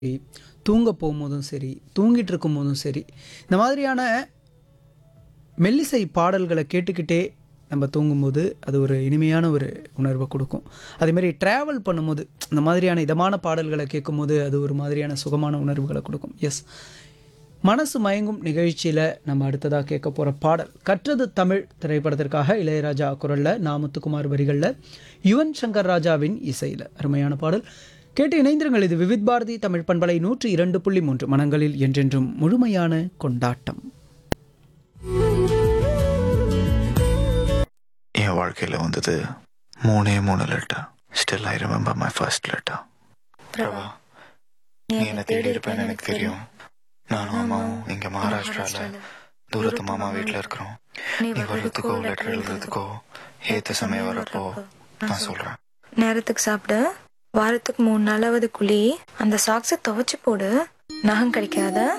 சரி, தூங்க போகும்போதும் சரி, தூங்கிட்டு இருக்கும்போதும் சரி, இந்த மாதிரியான மெல்லிசை பாடல்கள கேட்டுக்கிட்டே நம்ம தூங்கும்போது, அது ஒரு இனிமையான ஒரு உணர்வ குடுக்கும். அதேமாரி ட்ராவல் பண்ணும்போது, இந்த மாதிரியான இதமான பாடல்கள கேட்கும்போது, அது ஒரு மாதிரியான சுகமான உணர்வுகள குடுக்கும். எஸ். மனசு மயங்கும் நிகழ்ச்சியில நம்ம அடுத்ததா கேட்க போற பாடல், கற்றது தமிழ் திரைப்படத்திற்காக இளையராஜா குரல்ல, நா. முத்துக்குமார் வரிகள்ல, யுவன் சங்கர் ராஜாவின் இசையில. அருமையான பாடல். கேட்டு இணைந்திருங்கள். இது விவித் பாரதி தமிழ் பண்பலை 102.3 மனங்களில் என்றென்றும் முழுமையான கொண்டாட்டம். என் வாழ்க்கையில வந்தது மூணே மூணு letter still I remember my first letter Prabha நீ என்ன தேடி இருப்பேன்னு எனக்கு தெரியும் நானும் அம்மாவும் இங்க மகாராஷ்டிரால தூரத்து மாமா வீட்ல இருக்கிறோம் நீ வர்றதுக்கோ லெட்டர் எழுதுறதுக்கோ ஏத்த சமயம் வரப்போ நான் சொல்றேன் நேரத்துக்கு சாப்பிடு வாரத்துக்கு மூணு நாளாவது குழி அந்த சாக்ஸை துவைச்சு போடு நகம் கிடைக்காத